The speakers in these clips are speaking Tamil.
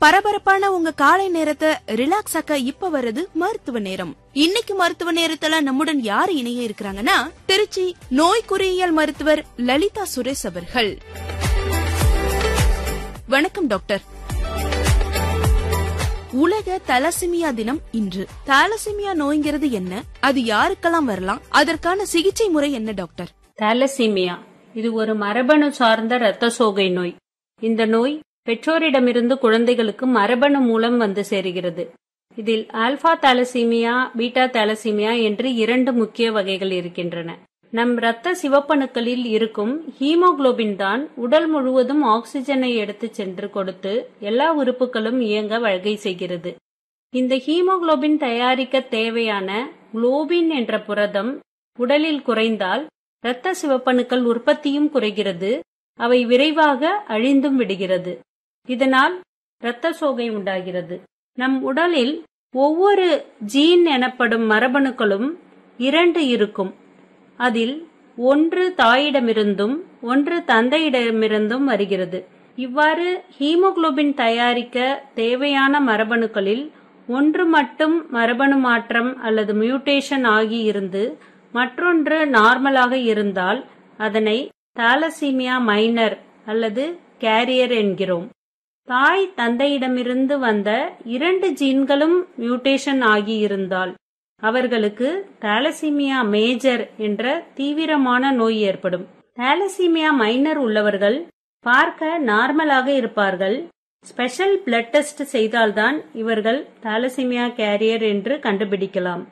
பரபரப்பான உங்க காலை நேரத்தை ரிலாக்ஸ் ஆக்க இப்ப வருது மருத்துவ நேரம் இன்னைக்கு மருத்துவ நேரத்துல நம்முடன் யார் இணைய இருக்கிறாங்கன்னா திருச்சி நோய் குறியியல் மருத்துவர் லலிதா சுரேஷ் அவர்கள் வணக்கம் டாக்டர் உலக தலசிமியா தினம் இன்று தாலசிமியா நோய்ங்கிறது என்ன அது யாருக்கெல்லாம் வரலாம் அதற்கான சிகிச்சை முறை என்ன டாக்டர் தாலசீமியா இது ஒரு மரபணு சார்ந்த இரத்த சோகை நோய் இந்த நோய் பெற்றோரிடமிருந்து குழந்தைகளுக்கு மரபணு மூலம் வந்து சேருகிறது இதில் ஆல்பா தாலசீமியா பீட்டா தாலசீமியா என்று இரண்டு முக்கிய வகைகள் இருக்கின்றன நம் இரத்த சிவப்பணுக்களில் இருக்கும் ஹீமோகுளோபின் தான் உடல் முழுவதும் ஆக்சிஜனை எடுத்து சென்று கொடுத்து எல்லா உறுப்புகளும் இயங்க வகை செய்கிறது இந்த ஹீமோகுளோபின் தயாரிக்க தேவையான குளோபின் என்ற புரதம் உடலில் குறைந்தால் இரத்த சிவப்பணுக்கள் உற்பத்தியும் குறைகிறது அவை விரைவாக அழிந்தும் விடுகிறது இதனால் இரத்த சோகை உண்டாகிறது நம் உடலில் ஒவ்வொரு ஜீன் எனப்படும் மரபணுக்களும் இரண்டு இருக்கும் அதில் ஒன்று தாயிடமிருந்தும் ஒன்று தந்தையிடமிருந்தும் வருகிறது இவ்வாறு ஹீமோகுளோபின் தயாரிக்க தேவையான மரபணுக்களில் ஒன்று மட்டும் மரபணு மாற்றம் அல்லது மியூட்டேஷன் ஆகி இருந்து மற்றொன்று நார்மலாக இருந்தால் அதனை தாலசீமியா மைனர் அல்லது கேரியர் என்கிறோம் தாய் தந்தையிடமிருந்து வந்த இரண்டு ஜீன்களும் மியூட்டேஷன் ஆகி இருந்தால் அவர்களுக்கு தாலசீமியா மேஜர் என்ற தீவிரமான நோய் ஏற்படும் தாலசீமியா மைனர் உள்ளவர்கள் பார்க்க நார்மலாக இருப்பார்கள் ஸ்பெஷல் பிளட் டெஸ்ட் செய்தால்தான் இவர்கள் தாலசீமியா கேரியர் என்று கண்டுபிடிக்கலாம்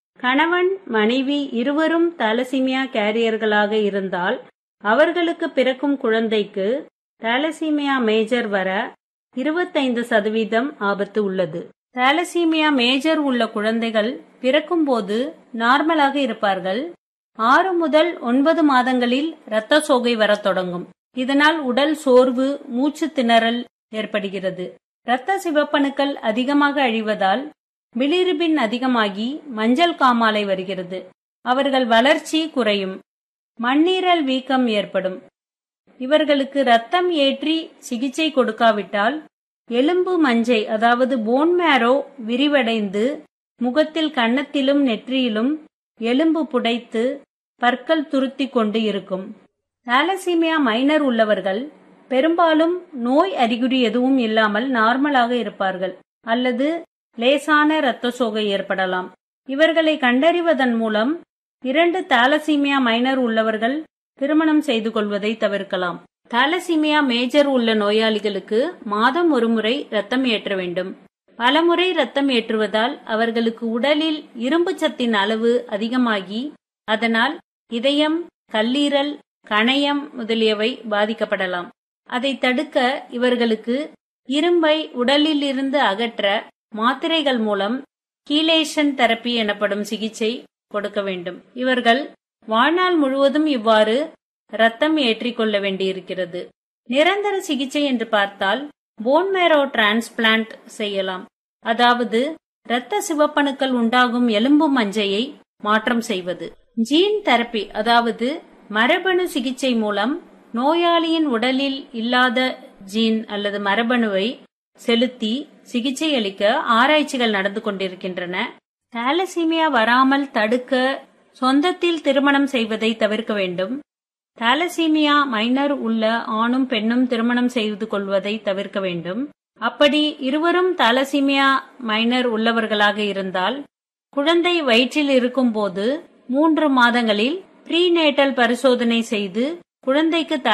கணவன் மனைவி இருவரும் தாலசீமியா கேரியர்களாக இருந்தால் அவர்களுக்கு பிறக்கும் குழந்தைக்கு தாலசீமியா மேஜர் வர இருபத்தைந்து சதவீதம் ஆபத்து உள்ளது தாலசீமியா மேஜர் உள்ள குழந்தைகள் பிறக்கும்போது நார்மலாக இருப்பார்கள் ஆறு முதல் ஒன்பது மாதங்களில் இரத்த சோகை வரத் தொடங்கும் இதனால் உடல் சோர்வு மூச்சு திணறல் ஏற்படுகிறது இரத்த சிவப்பணுக்கள் அதிகமாக அழிவதால் பிலிருபின் அதிகமாகி மஞ்சள் காமாலை வருகிறது அவர்கள் வளர்ச்சி குறையும் மண்ணீரல் வீக்கம் ஏற்படும் இவர்களுக்கு ரத்தம் ஏற்றி சிகிச்சை கொடுக்காவிட்டால் எலும்பு மஞ்சை அதாவது போன் மேரோ விரிவடைந்து முகத்தில் கன்னத்திலும் நெற்றியிலும் எலும்பு புடைத்து பற்கள் துருத்தி கொண்டு இருக்கும் தாலசீமியா மைனர் உள்ளவர்கள் பெரும்பாலும் நோய் அறிகுறி எதுவும் இல்லாமல் நார்மலாக இருப்பார்கள் அல்லது லேசான இரத்த சோகை ஏற்படலாம் இவர்களை கண்டறிவதன் மூலம் இரண்டு தாலசீமியா மைனர் உள்ளவர்கள் திருமணம் செய்து கொள்வதை தவிர்க்கலாம் தாலசீமியா மேஜர் உள்ள நோயாளிகளுக்கு மாதம் ஒருமுறை ரத்தம் ஏற்ற வேண்டும் பலமுறை ரத்தம் ஏற்றுவதால் அவர்களுக்கு உடலில் இரும்பு சத்தின் அளவு அதிகமாகி அதனால் இதயம் கல்லீரல் கணையம் முதலியவை பாதிக்கப்படலாம் அதை தடுக்க இவர்களுக்கு இரும்பை உடலில் இருந்து அகற்ற மாத்திரைகள் மூலம் கீலேஷன் தெரப்பி எனப்படும் சிகிச்சை கொடுக்க வேண்டும் இவர்கள் வாழ்நாள் முழுவதும் இவ்வாறு ரத்தம் ஏற்றிக்கொள்ள வேண்டியிருக்கிறது நிரந்தர சிகிச்சை என்று பார்த்தால் போன் மேரோ டிரான்ஸ்பிளான்ட் செய்யலாம் அதாவது இரத்த சிவப்பணுக்கள் உண்டாகும் எலும்பு மஞ்சையை மாற்றம் செய்வது ஜீன் தெரப்பி அதாவது மரபணு சிகிச்சை மூலம் நோயாளியின் உடலில் இல்லாத ஜீன் அல்லது மரபணுவை செலுத்தி சிகிச்சை அளிக்க ஆராய்ச்சிகள் நடந்து கொண்டிருக்கின்றன தாலசீமியா வராமல் தடுக்க சொந்தத்தில் திருமணம் செய்வதை தவிர்க்க வேண்டும் தாலசீமியா மைனர் உள்ள ஆணும் பெண்ணும் திருமணம் செய்து கொள்வதை தவிர்க்க வேண்டும் அப்படி இருவரும் தாலசீமியா மைனர் உள்ளவர்களாக இருந்தால் குழந்தை வயிற்றில் இருக்கும்போது மூன்று மாதங்களில் ப்ரீநேட்டல் பரிசோதனை செய்து குழந்தைக்கு